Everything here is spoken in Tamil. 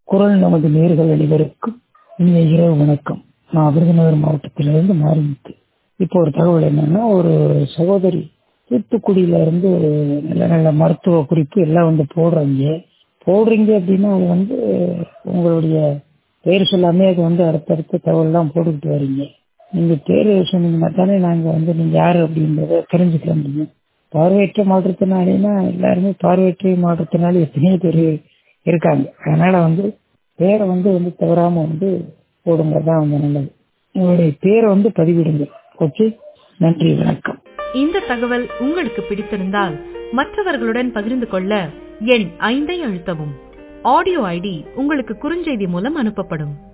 குரல் நமது நேர்கள் அனைவருக்கும் இனிய இரவு வணக்கம் நான் விருதுநகர் மாவட்டத்திலிருந்து மாறிமுத்து இப்போ ஒரு தகவல் என்னன்னா ஒரு சகோதரி தூத்துக்குடியில இருந்து நல்ல நல்ல மருத்துவ குறிப்பு எல்லாம் வந்து போடுறீங்க போடுறீங்க அப்படின்னா அது வந்து உங்களுடைய பேர் சொல்லாமே அது வந்து அடுத்தடுத்த தகவல்லாம் போட்டுக்கிட்டு வரீங்க நீங்க பேர் சொன்னீங்கன்னா தானே நாங்க வந்து நீங்க யாரு அப்படின்றத தெரிஞ்சுக்க முடியும் பார்வையற்ற மாற்றுத்திறனாளினா எல்லாருமே பார்வையற்ற மாற்றுத்திறனாளி எத்தனையோ பேர் இருக்காங்க அதனால வந்து பேரை வந்து வந்து தவறாம வந்து போடுங்க தான் வந்து நல்லது உங்களுடைய பேரை வந்து பதிவிடுங்க ஓகே நன்றி வணக்கம் இந்த தகவல் உங்களுக்கு பிடித்திருந்தால் மற்றவர்களுடன் பகிர்ந்து கொள்ள எண் ஐந்தை அழுத்தவும் ஆடியோ ஐடி உங்களுக்கு குறுஞ்செய்தி மூலம் அனுப்பப்படும்